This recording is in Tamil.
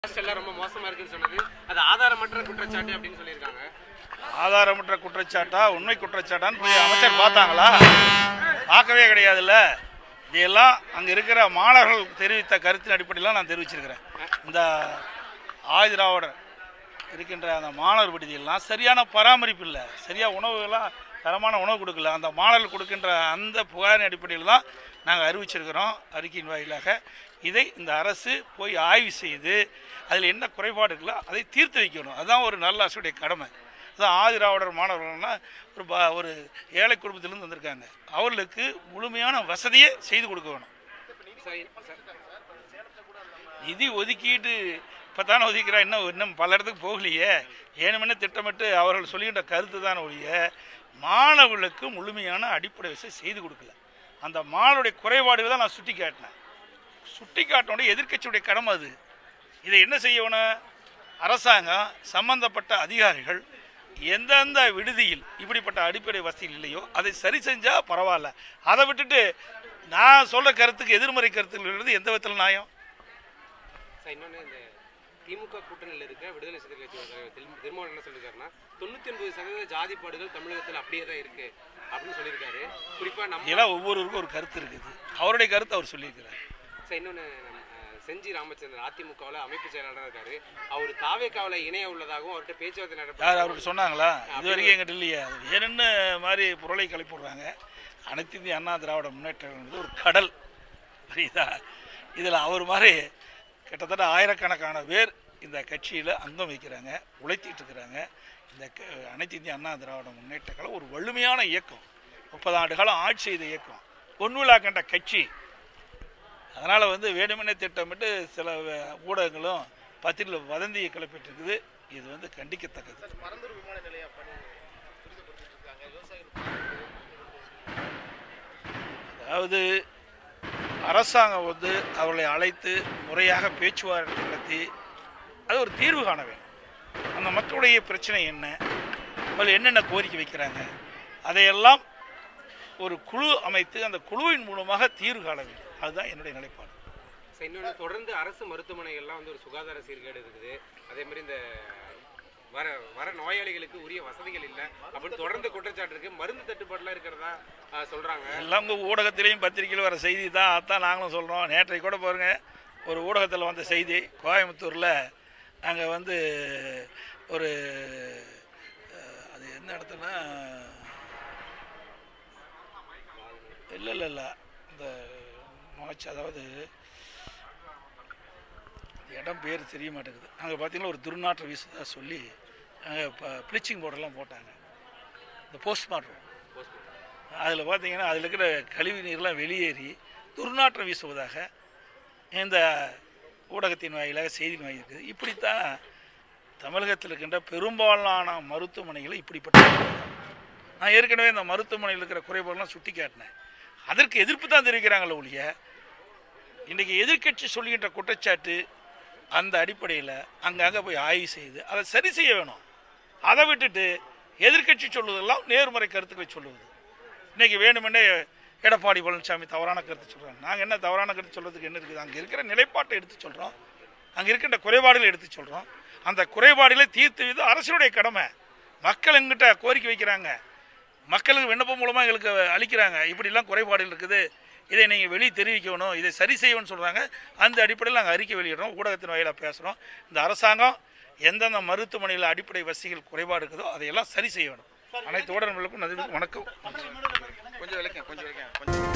அரசு எல்லாம் ரொம்ப மோசமா இருக்குன்னு சொன்னது அது ஆதாரமற்ற குற்றச்சாட்டு அப்படின்னு சொல்லியிருக்காங்க ஆதாரமற்ற குற்றச்சாட்டா உண்மை குற்றச்சாட்டான்னு போய் அமைச்சர் பார்த்தாங்களா பார்க்கவே கிடையாதுல்ல இதெல்லாம் அங்கே இருக்கிற மாணவர்கள் தெரிவித்த கருத்தின் அடிப்படையில் நான் தெரிவிச்சிருக்கிறேன் இந்த ஆதிராவிடர் இருக்கின்ற அந்த மாணவர் விடுதியெல்லாம் சரியான பராமரிப்பு இல்லை சரியாக உணவுகள்லாம் தரமான உணவு கொடுக்கல அந்த மாணவர்கள் கொடுக்கின்ற அந்த புகாரின் அடிப்படையில் தான் நாங்கள் அறிவிச்சிருக்கிறோம் அறிக்கையின் வாயிலாக இதை இந்த அரசு போய் ஆய்வு செய்து அதில் என்ன குறைபாடு இருக்குல்ல அதை தீர்த்து வைக்கணும் அதுதான் ஒரு நல்ல அரசுடைய கடமை அதான் ஆதிராவிடர் மாணவர்கள்னா ஒரு ப- ஒரு ஏழை குடும்பத்திலேருந்து வந்திருக்காங்க அவர்களுக்கு முழுமையான வசதியை செய்து கொடுக்க வேணும் சரி, சரி. நிதி ஒதுக்கீடு இப்போ தானே ஒதுக்கிறா இன்னும் இன்னும் பல இடத்துக்கு போகலையே ஏனுமென்னு திட்டமிட்டு அவர்கள் சொல்லுகின்ற கருத்து தான் ஒழிய மாணவர்களுக்கு முழுமையான அடிப்படை வசதி செய்து கொடுக்கல அந்த மாணவருடைய குறைபாடுகளை தான் நான் சுட்டி காட்டினேன் சுட்டி காட்டினோட எதிர்க்கட்சியுடைய கடமை அது இதை என்ன செய்யணும் அரசாங்கம் சம்பந்தப்பட்ட அதிகாரிகள் எந்தெந்த விடுதியில் இப்படிப்பட்ட அடிப்படை வசதிகள் இல்லையோ அதை சரி செஞ்சால் பரவாயில்ல அதை விட்டுட்டு நான் சொல்கிற கருத்துக்கு எதிர்மறை கருத்துக்கள் எந்த விதத்தில் நியாயம் சார் இன்னொன்று இந்த திமுக கூட்டணியில் இருக்க விடுதலை சிறுத்தை கட்சி தலைவர் திரு- திருமாவளவன் என்ன சொல்லியிருக்காருன்னா தொண்ணூத்தி ஒன்பது சதவீத ஜாதிப்பாடுகள் தமிழகத்தில் அப்படியே தான் இருக்கு அப்படின்னு சொல்லியிருக்காரு குறிப்பா நம்ம இதெல்லாம் ஒவ்வொருவருக்கும் ஒரு கருத்து இருக்குது அவருடைய கருத்து அவர் சொல்லியிருக்கிறார் சார் இன்னொன்று செஞ்சி ராமச்சந்திரன் அதிமுகவில் அமைப்பு செயலாளராக இருக்காரு அவர் தாவேக்காவில் இணைய உள்ளதாகவும் அவர்கிட்ட பேச்சுவார்த்தை யார் நடத்த அவருக்கு சொன்னாங்களா இது வரைக்கும் எங்கிட்ட இல்லையே அது வேணும்னு மாதிரி பொருளை கிளப்பி விடுறாங்க அனைத்து இந்திய அண்ணா திராவிட முன்னேற்றம் என்பது ஒரு கடல் புரியுதா இதில் அவர் மாதிரி கிட்டத்தட்ட ஆயிரக்கணக்கான பேர் இந்த கட்சியில் அங்கம் வைக்கிறாங்க உழைத்திட்டு இருக்கிறாங்க இந்த க- அனைத்து இந்திய அண்ணா திராவிட முன்னேற்ற கழகம் ஒரு வலிமையான இயக்கம் முப்பது ஆண்டு காலம் ஆட்சி செய்த இயக்கம் பொன்விழா கண்ட கட்சி அதனால் வந்து வேணுமெனே திட்டமிட்டு சில வ- ஊடகங்களும் பத்திரிகையில் வதந்தியை கிளப்பிட்டு இருக்குது இது வந்து கண்டிக்கத்தக்கது அதாவது அரசாங்கம் வந்து அவர்களை அழைத்து முறையாக பேச்சுவார்த்தை நடத்தி அது ஒரு தீர்வு காண வேண்டும் அந்த மக்களுடைய பிரச்சனை என்ன அவர்கள் என்னென்ன கோரிக்கை வைக்கிறாங்க அதையெல்லாம் ஒரு குழு அமைத்து அந்த குழுவின் மூலமாக தீர்வு காண வேண்டும் அதுதான் என்னுடைய நிலைப்பாடு சார் இன்னொன்று தொடர்ந்து அரசு மருத்துவமனைகள்லாம் வந்து ஒரு சுகாதார சீர்கேடு இருக்குது அதே மாதிரி இந்த வர வர நோயாளிகளுக்கு உரிய வசதிகள் இல்லை அப்படின்னு தொடர்ந்து குற்றச்சாட்டு இருக்கு மருந்து தட்டுப்பாடுலாம் இருக்கிறதா ஆஹ், சொல்றாங்க எல்லாம் உங்கள் ஊடகத்திலையும் பத்திரிக்கையில் வர செய்தி தான் அதான் நாங்களும் சொல்கிறோம் நேற்றைக்கு கூட பாருங்க ஒரு ஊடகத்தில் வந்த செய்தி கோயம்புத்தூரில் அங்கே வந்து ஒரு அஹ், அது என்ன இடத்துலனா இல்லை இல்லை இல்லை இந்த மாச்சு அதாவது இடம் பேர் தெரிய மாட்டேங்குது அங்கே பார்த்தீங்கன்னா ஒரு துர்நாற்றம் வீசுதா சொல்லி அங்கே இப்போ ப்ளீச்சிங் பவுடர்லாம் போட்டாங்க இந்த போஸ்ட்மார்ட்டம் அதில் பார்த்தீங்கன்னா அதில் இருக்கிற கழிவு நீர்லாம் வெளியேறி துர்நாற்றம் வீசுவதாக இந்த ஊடகத்தின் வாயிலாக செய்தியின் வாயில் இருக்குது இப்படித்தான் தமிழகத்தில் இருக்கின்ற பெரும்பாலான மருத்துவமனைகளை இப்படிப்பட்ட நான் ஏற்கனவே இந்த மருத்துவமனையில் இருக்கிற குறைபாடுலாம் சுட்டி காட்டினேன் அதற்கு எதிர்ப்பு தான் தெரிவிக்கிறாங்களே ஒழிய இன்றைக்கி எதிர்க்கட்சி சொல்லுகின்ற குற்றச்சாட்டு அந்த அடிப்படையில் அங்கங்கே போய் ஆய்வு செய்து அதை சரி செய்ய வேணும் அதை விட்டுட்டு எதிர்க்கட்சி சொல்லுவதெல்லாம் நேர்மறை கருத்துக்களை சொல்லுவது இன்னைக்கு வேணுமென்னே எடப்பாடி பழனிசாமி தவறான கருத்து சொல்கிறாங்க நாங்கள் என்ன தவறான கருத்து சொல்கிறதுக்கு என்ன இருக்குது அங்கே இருக்கிற நிலைப்பாட்டை எடுத்து சொல்கிறோம் அங்கே இருக்கின்ற குறைபாடுகளை எடுத்து சொல்கிறோம் அந்த குறைபாடுகளை தீர்த்து இது அரசினுடைய கடமை மக்கள் எங்கிட்ட கோரிக்கை வைக்கிறாங்க மக்களுக்கு விண்ணப்பம் மூலமாக எங்களுக்கு அளிக்கிறாங்க இப்படிலாம் குறைபாடுகள் இருக்குது இதை நீங்கள் வெளியே தெரிவிக்கணும் இதை சரி செய்யணும்னு சொல்கிறாங்க அந்த அடிப்படையில் நாங்கள் அறிக்கை வெளியிடுறோம் ஊடகத்தின் வாயிலாக பேசுகிறோம் இந்த அரசாங்கம் எந்தெந்த மருத்துவமனையில் அடிப்படை வசதிகள் குறைபாடு இருக்குதோ அதையெல்லாம் சரி செய்ய வேணும் அனைத்து ஊடகங்களுக்கும் நன்றி வணக்கம் கொஞ்சம் விளக்கம் கொஞ்சம் விளக்கம் கொஞ்சம்